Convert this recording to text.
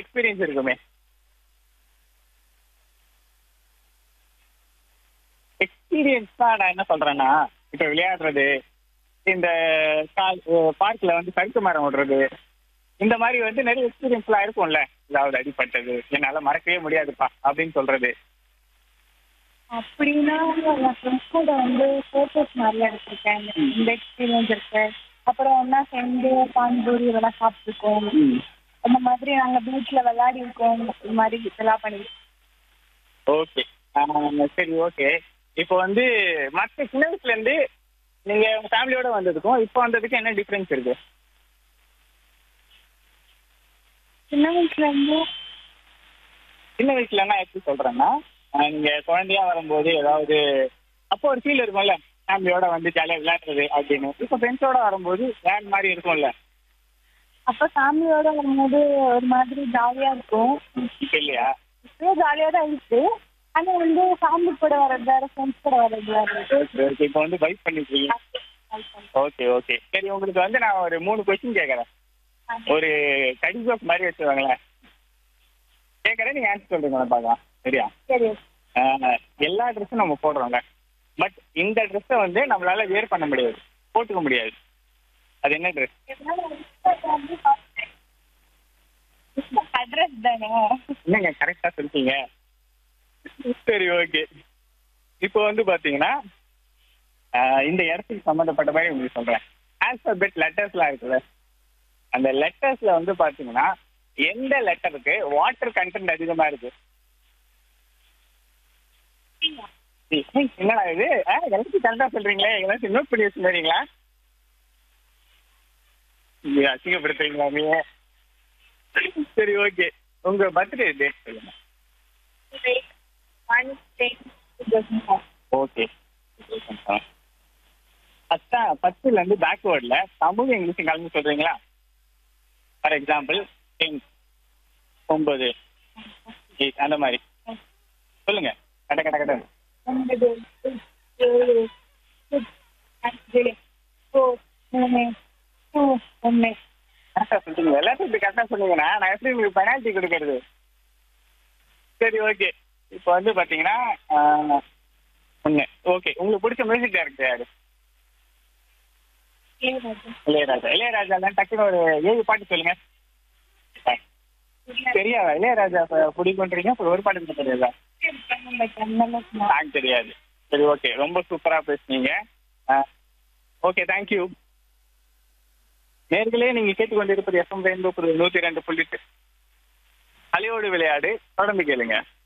experience இருக்குமே experience தான் நான் என்ன சொல்றேன்னா இப்ப விளையாடுறது இந்த பார்க்ல வந்து சறுக்கு மரம் விடுறது இந்த மாதிரி வந்து நிறைய எக்ஸ்பீரியன்ஸ்லாம் இருக்கும்ல ஏதாவது அடிப்பட்டது என்னால மறக்கவே முடியாதுப்பா அப்படின்னு சொல்றது அப்படின்னா என் ஃப்ரெண்ட்ஸ் கூட வந்து ஃபோட்டோஸ் நிறைய எடுத்திருக்கேன் இந்த எக்ஸ்பீரியன்ஸ் இருக்கு அப்புறம் ஒன்றா சேர்ந்து பானிபூரி இதெல்லாம் சாப்பிட்டுருக்கோம் அந்த மாதிரி நாங்கள் பீச்சில் விளையாடி இருக்கோம் இந்த மாதிரி இதெல்லாம் பண்ணிருக்கோம் ஓகே சரி ஓகே இப்போ வந்து மற்ற சின்ன வயசுல இருந்து நீங்க உங்க ஃபேமிலியோட வந்ததுக்கும் இப்போ வந்ததுக்கும் என்ன டிஃபரன்ஸ் இருக்கு சின்ன வயசுல இருந்து சின்ன வயசுலன்னா எப்படி சொல்றேன்னா ஆஹ் நீங்க குழந்தையா வரும்போது ஏதாவது அப்போ ஒரு ஃபீல் இருக்கும்ல ஃபேமிலியோட வந்து ஜாலியா விளையாடுறது அப்படின்னு இப்போ ஃப்ரெண்ட்ஸோட வரும்போது வேற மாதிரி இருக்கும்ல அப்போ ஃபேமிலியோட வரும்போது ஒரு மாதிரி ஜாலியாக இருக்கும் இல்லையா இப்பயும் ஜாலியாக தான் இருக்கு ஆனால் வந்து ஃபேமிலி கூட வர்றது வேறு ஃப்ரெண்ட்ஸ் கூட வர்றது வேறு ஓகே ஓகே இப்போ வந்து பைக் பண்ணிருக்கீங்க ஓகே ஓகே சரி உங்களுக்கு வந்து நான் ஒரு மூணு கொஸ்டின் கேட்கறேன் ஒரு கடி ஜோக் மாதிரி வச்சுருவாங்களேன் கேட்கறேன் நீங்க ஆன்சர் சொல்றீங்க பார்க்கலாம் சரியா சரி ஆஹ் எல்லா ட்ரெஸ்ஸும் நம்ம போடுறோங்க பட் இந்த ட்ரெஸ்ஸை வந்து நம்மளால வேர் பண்ண முடியாது போட்டுக்க முடியாது அது என்ன ட்ரெஸ் அட்ரஸ் தானே என்னங்க கரெக்டா சொல்லிட்டீங்க சரி ஓகே இப்போ வந்து பாத்தீங்கன்னா ஆஹ் இந்த இடத்துக்கு சம்மந்தப்பட்ட மாதிரி உங்களுக்கு சொல்றேன் ஆல்பபெட் லெட்டர்ஸ்லாம் இருக்குல்ல அந்த லெட்டர்ஸ்ல வந்து பாத்தீங்கன்னா எந்த லெட்டருக்கு வாட்டர் கண்டென்ட் அதிகமா இருக்கு ஏய், என்னடா இது ஆ, எல்லாத்தையும் கரெக்டா சொல்றீங்களே எல்லாத்தையும் நோட் பண்ணி வச்சுருந்தீங்களா நீங்க அசிங்கப்படுத்துறீங்களா நீங்க சரி ஓகே உங்க பர்த்டே டேட் சொல்லுங்க ஒன் டென் ஓகே பத்தா பத்துல இருந்து பேக்வேர்ட்ல தமிழ் இங்கிலீஷ் கலந்து சொல்றீங்களா ஃபார் எக்ஸாம்பிள் டென் ஒன்பது எயிட் அந்த மாதிரி சொல்லுங்க கட்ட கட்ட கட்ட ஒன்பது ஏழு அஞ்சு ஃபோர் மூணு டூ ஒன்று கரெக்டா சொல்றீங்க எல்லாத்தையும் இப்படி கரெக்டா சொன்னீங்கன்னா நான் எப்படி உங்களுக்கு பெனால்ட்டி கொடுக்கறது சரி ஓகே இப்போ வந்து பாத்தீங்கன்னா ஆஹ், ஒண்ணு ஓகே உங்களுக்கு பிடிச்ச மியூசிக் டைரக்டர் யாரு இளையராஜா இளையராஜா தான் டக்குனு ஒரு ஏழு பாட்டு சொல்லுங்க தெரியாதா இளையராஜா இப்ப பிடிக்குன்றீங்க அப்புறம் ஒரு பாட்டு மட்டும் தெரியாதா சாங் தெரியாது சரி ஓகே ரொம்ப சூப்பரா பேசுனீங்க ஓகே தேங்க்யூ நேர்களே நீங்க கேட்டுக்கொண்டிருப்பது எஃப்எம் ரெயின்போ நூத்தி ரெண்டு புள்ளி அலையோடு விளையாடு தொடர்ந்து கேளுங்க